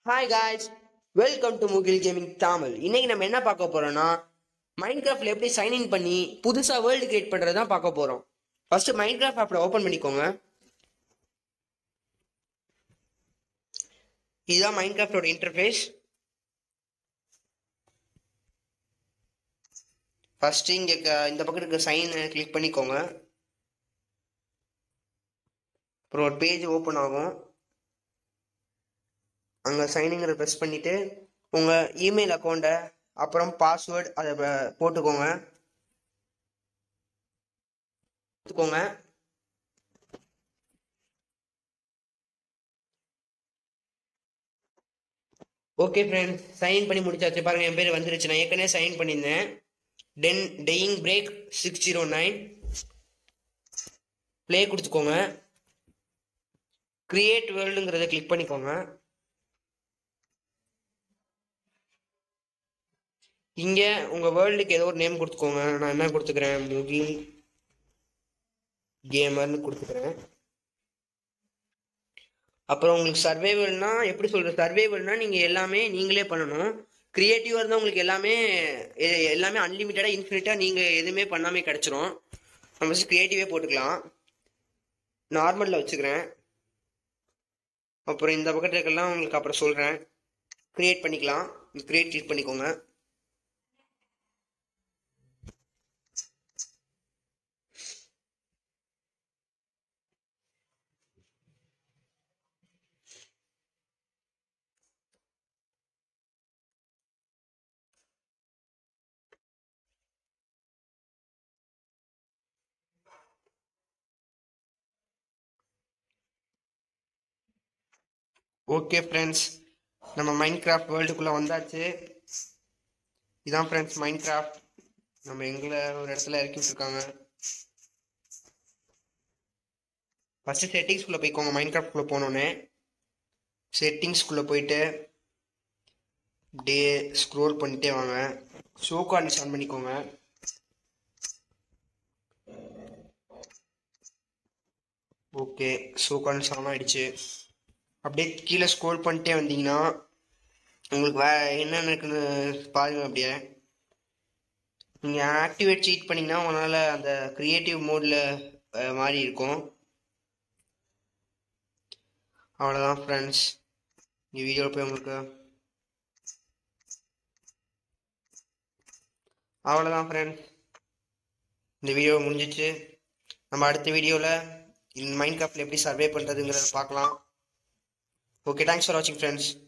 hi guys welcome to Mugil gaming Tamil இன்னைக்கு நம்ம என்ன பார்க்க போறோம்னா மைண்ட் கிராஃப்ட்ல எப்படி சைன் இன் பண்ணி புதுசா வேர்ல்டு கிரியேட் பண்றது தான் பார்க்க போறோம் ஃபர்ஸ்ட் மைண்ட் கிராஃப்ட் ஆப்ல ஓபன் பண்ணிக்கோங்க இதுதான் மைண்ட் கிராஃப்டோட இன்டர்ஃபேஸ் ஃபர்ஸ்ட் இங்க க- இந்த பக்கம் இருக்க சைன் கிளிக் பண்ணிக்கோங்க அப்புறம் ஒரு பேஜ் ஓப்பன் ஆகும் அங்கே சைனிங்கிற ப்ரெஸ் பண்ணிவிட்டு உங்கள் இமெயில் அக்கௌண்ட்டை அப்புறம் பாஸ்வேர்டு அதை ப- போட்டுக்கோங்க போட்டுக்கோங்க ஓகே ஃப்ரெண்ட்ஸ் சைன் பண்ணி முடிச்சாச்சு பாருங்க என் பேர் வந்துருச்சு நான் ஏற்கனவே சைன் பண்ணியிருந்தேன் டென் டெயிங் break six zero nine play கொடுத்துக்கோங்க கிரியேட் வேர்ல்டுங்கிறத கிளிக் பண்ணிக்கோங்க இங்க உங்க வேர்ல்டுக்கு ஏதோ ஒரு நேம் கொடுத்துக்கோங்க நான் என்ன கொடுத்துக்கிறேன் முகில் கேமர்னு கொடுத்துக்கிறேன் அப்புறம் உங்களுக்கு சர்வைவல்னா எப்படி சொல்றது சர்வைவல்னா நீங்க எல்லாமே நீங்களே பண்ணணும் கிரியேட்டிவா இருந்தா உங்களுக்கு எல்லாமே எ- எல்லாமே அன்லிமிட்டடா இன்ஃபினிட்டா நீங்க எதுவுமே பண்ணாமே கிடைச்சிரும் நம்ம ஃபஸ்ட் கிரியேட்டிவே போட்டுக்கலாம் நார்மல்ல வச்சுக்கிறேன் அப்புறம் இந்த பக்கத்துல இருக்கலாம் உங்களுக்கு அப்புறம் சொல்றேன் கிரியேட் பண்ணிக்கலாம் கிரியேட் கிளிக் பண்ணிக்கோங்க ஓகே ஃப்ரெண்ட்ஸ் நம்ம மைண்ட் கிராஃப்ட் வேர்ல்டுக்குள்ளே வந்தாச்சு இதான் ஃப்ரெண்ட்ஸ் மைண்ட் கிராஃப்ட் நம்ம எங்களை ஒரு இடத்துல இறக்கி விட்டுருக்காங்க ஃபஸ்ட்டு செட்டிங்ஸ்குள்ளே போய்க்கோங்க மைண்ட் கிராஃப்ட்குள்ளே போனோன்னே செட்டிங்ஸ்குள்ளே போயிட்டு அப்படியே ஸ்க்ரோல் பண்ணிட்டே வாங்க ஷோ கார்ட்ஸ் ஆன் பண்ணிக்கோங்க ஓகே ஷோ கார்ட்ஸ் ஆன் ஆயிடுச்சு அப்படியே கீழே ஸ்க்ரோல் பண்ணிட்டே வந்தீங்கன்னா உங்களுக்கு வே என்னென்ன இருக்குன்னு பாருங்க அப்படியே நீங்கள் ஆக்டிவேட் சீட் பண்ணிங்கன்னா உங்களால் அந்த க்ரியேட்டிவ் மோடில் மாறி இருக்கும் அவ்வளோதான் ஃப்ரெண்ட்ஸ் இந்த வீடியோ போய் உங்களுக்கு அவ்வளோதான் ஃப்ரெண்ட்ஸ் இந்த வீடியோ முடிஞ்சிச்சு நம்ம அடுத்த வீடியோவில் இந்த மைண்ட் கிராஃப்டில் எப்படி சர்வே பண்ணுறதுங்கிறத பார்க்கலாம் ஓகே தேங்க்ஸ் ஃபார் வாட்சிங் ஃப்ரெண்ட்ஸ்